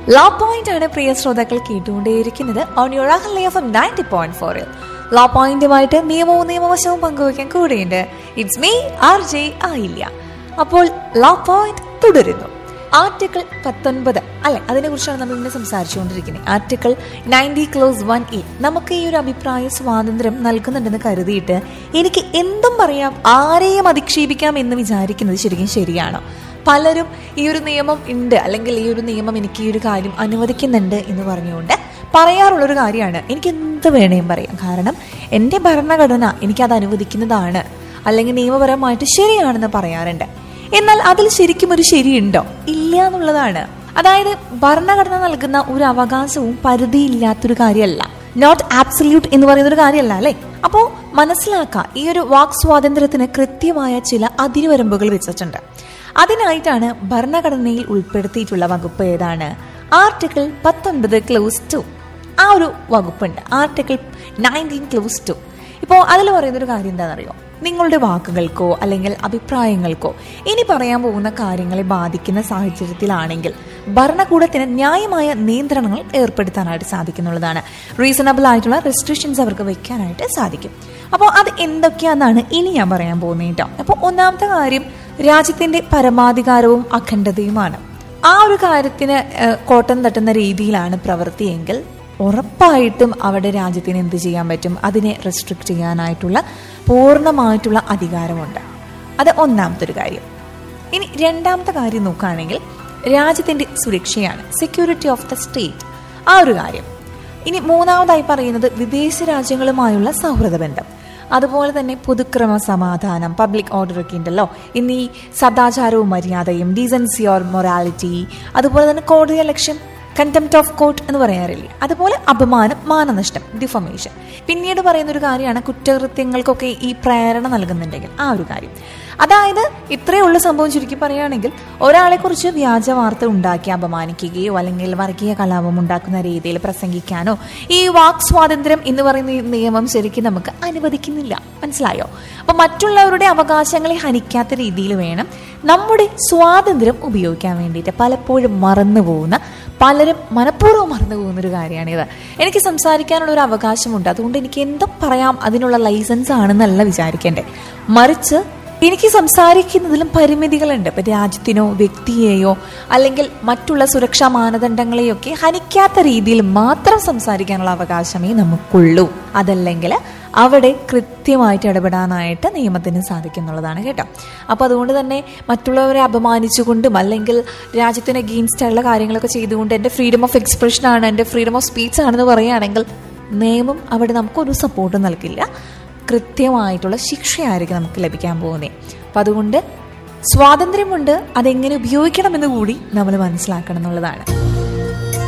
law point ആണ് പ്രിയ ശ്രോതാക്കൾ കേട്ടുകൊണ്ടേയിരിക്കുന്നത് on your Ahalya F M ninety point ഫോറിൽ ലോ പോയിന്റുമായിട്ട് നിയമവും നിയമവശവും പങ്കുവയ്ക്കാൻ കൂടെയുണ്ട് ഇറ്റ്സ് മീ ആർ ജെ ആയില്ല അപ്പോൾ ലോ പോയിന്റ് തുടരുന്നു ആർട്ടിക്കിൾ പത്തൊൻപത് അല്ലെ അതിനെക്കുറിച്ചാണ് നമ്മൾ ഇന്ന് സംസാരിച്ചുകൊണ്ടിരിക്കുന്നത് article ninety clause one E നമുക്ക് ഈ ഒരു അഭിപ്രായ സ്വാതന്ത്ര്യം നൽകുന്നുണ്ടെന്ന് കരുതിയിട്ട് എനിക്ക് എന്തും പറയാം ആരെയും അധിക്ഷേപിക്കാം എന്ന് വിചാരിക്കുന്നത് ശരിക്കും ശരിയാണോ പലരും ഈ ഒരു നിയമം ഉണ്ട് അല്ലെങ്കിൽ ഈ ഒരു നിയമം എനിക്ക് ഈ ഒരു കാര്യം അനുവദിക്കുന്നുണ്ട് എന്ന് പറഞ്ഞുകൊണ്ട് പറയാറുള്ളൊരു കാര്യമാണ് എനിക്ക് എന്ത് വേണേയും പറയാം കാരണം എൻ്റെ ഭരണഘടന എനിക്കത് അനുവദിക്കുന്നതാണ് അല്ലെങ്കിൽ നിയമപരമായിട്ട് ശരിയാണെന്ന് പറയാറുണ്ട് എന്നാൽ അതിൽ ശരിക്കും ഒരു ശരിയുണ്ടോ ഇല്ല എന്നുള്ളതാണ് അതായത് ഭരണഘടന നൽകുന്ന ഒരു അവകാശവും പരിധിയില്ലാത്തൊരു കാര്യമല്ല നോട്ട് ആബ്സല്യൂട്ട് എന്ന് പറയുന്ന ഒരു കാര്യമല്ല അല്ലേ അപ്പോൾ മനസ്സിലാക്കുക ഈ ഒരു വാക് സ്വാതന്ത്ര്യത്തിന് കൃത്യമായ ചില അതിരുവരമ്പുകൾ വെച്ചിട്ടുണ്ട് അതിനായിട്ടാണ് ഭരണഘടനയിൽ ഉൾപ്പെടുത്തിയിട്ടുള്ള വകുപ്പ് ഏതാണ് ആർട്ടിക്കിൾ പത്തൊൻപത് ക്ലോസ് ടു ആ ഒരു വകുപ്പുണ്ട് ആർട്ടിക്കിൾ നയൻറ്റീൻ ക്ലോസ് ടു ഇപ്പോൾ അതിൽ പറയുന്നൊരു കാര്യം എന്താണെന്നറിയോ നിങ്ങളുടെ വാക്കുകൾക്കോ അല്ലെങ്കിൽ അഭിപ്രായങ്ങൾക്കോ ഇനി പറയാൻ പോകുന്ന കാര്യങ്ങളെ ബാധിക്കുന്ന സാഹചര്യത്തിലാണെങ്കിൽ ഭരണകൂടത്തിന് ന്യായമായ നിയന്ത്രണങ്ങൾ ഏർപ്പെടുത്താനായിട്ട് സാധിക്കുന്നുള്ളതാണ് റീസണബിൾ ആയിട്ടുള്ള റെസ്ട്രിക്ഷൻസ് അവർക്ക് വെക്കാനായിട്ട് സാധിക്കും അപ്പോൾ അത് എന്തൊക്കെയാണെന്നാണ് ഇനി ഞാൻ പറയാൻ പോകുന്നത് കേട്ടോ അപ്പോൾ ഒന്നാമത്തെ കാര്യം രാജ്യത്തിന്റെ പരമാധികാരവും അഖണ്ഡതയുമാണ് ആ ഒരു കാര്യത്തിന് ഏഹ്, കോട്ടം തട്ടുന്ന രീതിയിലാണ് പ്രവൃത്തിയെങ്കിൽ ഉറപ്പായിട്ടും അവിടെ രാജ്യത്തിന് എന്ത് ചെയ്യാൻ പറ്റും അതിനെ റെസ്ട്രിക്റ്റ് ചെയ്യാനായിട്ടുള്ള പൂർണ്ണമായിട്ടുള്ള അധികാരമുണ്ട് അത് ഒന്നാമത്തെ ഒരു കാര്യം ഇനി രണ്ടാമത്തെ കാര്യം നോക്കുകയാണെങ്കിൽ രാജ്യത്തിന്റെ സുരക്ഷയാണ് സെക്യൂരിറ്റി ഓഫ് ദ സ്റ്റേറ്റ് ആ ഒരു കാര്യം ഇനി മൂന്നാമതായി പറയുന്നത് വിദേശ രാജ്യങ്ങളുമായുള്ള സൗഹൃദ ബന്ധം അതുപോലെ തന്നെ പൊതുക്രമ സമാധാനം പബ്ലിക് ഓർഡർ ഒക്കെ ഉണ്ടല്ലോ ഇന്ന് ഈ സദാചാരവും മര്യാദയും ഡീസൻസി ഓർ മൊറാലിറ്റി അതുപോലെ തന്നെ കോടതി ലക്ഷ്യം കണ്ടംപ്റ്റ് ഓഫ് കോർട്ട് എന്ന് പറയാറില്ലേ അതുപോലെ അപമാനം മാനനഷ്ടം ഡിഫമേഷൻ പിന്നീട് പറയുന്ന ഒരു കാര്യമാണ് കുറ്റകൃത്യങ്ങൾക്കൊക്കെ ഈ പ്രേരണ നൽകുന്നുണ്ടെങ്കിൽ ആ ഒരു കാര്യം അതായത് ഇത്രയേ ഉള്ള സംഭവം ചുരുക്കി പറയുകയാണെങ്കിൽ ഒരാളെക്കുറിച്ച് വ്യാജ വാർത്ത ഉണ്ടാക്കി അപമാനിക്കുകയോ അല്ലെങ്കിൽ വർഗീയ കലാപം ഉണ്ടാക്കുന്ന രീതിയിൽ പ്രസംഗിക്കാനോ ഈ വാക് സ്വാതന്ത്ര്യം എന്ന് പറയുന്ന ഈ നിയമം ശരിക്കും നമുക്ക് അനുവദിക്കുന്നില്ല മനസ്സിലായോ അപ്പൊ മറ്റുള്ളവരുടെ അവകാശങ്ങളെ ഹനിക്കാത്ത രീതിയിൽ വേണം നമ്മുടെ സ്വാതന്ത്ര്യം ഉപയോഗിക്കാൻ വേണ്ടിയിട്ട് പലപ്പോഴും മറന്നു പോകുന്ന പലരും മനഃപൂർവ്വം മറന്നു പോകുന്ന ഒരു കാര്യമാണിത് എനിക്ക് സംസാരിക്കാനുള്ള ഒരു അവകാശമുണ്ട് അതുകൊണ്ട് എനിക്ക് എന്തും പറയാം അതിനുള്ള ലൈസൻസ് ആണെന്നല്ല വിചാരിക്കേണ്ടേ മറിച്ച് എനിക്ക് സംസാരിക്കുന്നതിലും പരിമിതികളുണ്ട് ഇപ്പൊ രാജ്യത്തിനോ വ്യക്തിയെയോ അല്ലെങ്കിൽ മറ്റുള്ള സുരക്ഷാ മാനദണ്ഡങ്ങളെയൊക്കെ ഹനിക്കാത്ത രീതിയിൽ മാത്രം സംസാരിക്കാനുള്ള അവകാശമേ നമുക്കുള്ളൂ അതല്ലെങ്കിൽ അവിടെ കൃത്യമായിട്ട് ഇടപെടാനായിട്ട് നിയമത്തിന് സാധിക്കുന്നുള്ളതാണ് കേട്ടോ അപ്പോൾ അതുകൊണ്ട് തന്നെ മറ്റുള്ളവരെ അപമാനിച്ചുകൊണ്ടും അല്ലെങ്കിൽ രാജ്യത്തിന് അഗെയിൻസ്റ്റ് ആയിട്ടുള്ള കാര്യങ്ങളൊക്കെ ചെയ്തുകൊണ്ട് എൻ്റെ ഫ്രീഡം ഓഫ് എക്സ്പ്രഷൻ ആണ് എൻ്റെ ഫ്രീഡം ഓഫ് സ്പീച്ച് ആണെന്ന് പറയുകയാണെങ്കിൽ നിയമം അവിടെ നമുക്കൊരു സപ്പോർട്ട് നൽകില്ല കൃത്യമായിട്ടുള്ള ശിക്ഷയായിരിക്കും നമുക്ക് ലഭിക്കാൻ പോകുന്നത് അപ്പം അതുകൊണ്ട് സ്വാതന്ത്ര്യമുണ്ട് അതെങ്ങനെ ഉപയോഗിക്കണമെന്ന് കൂടി നമ്മൾ മനസ്സിലാക്കണം എന്നുള്ളതാണ്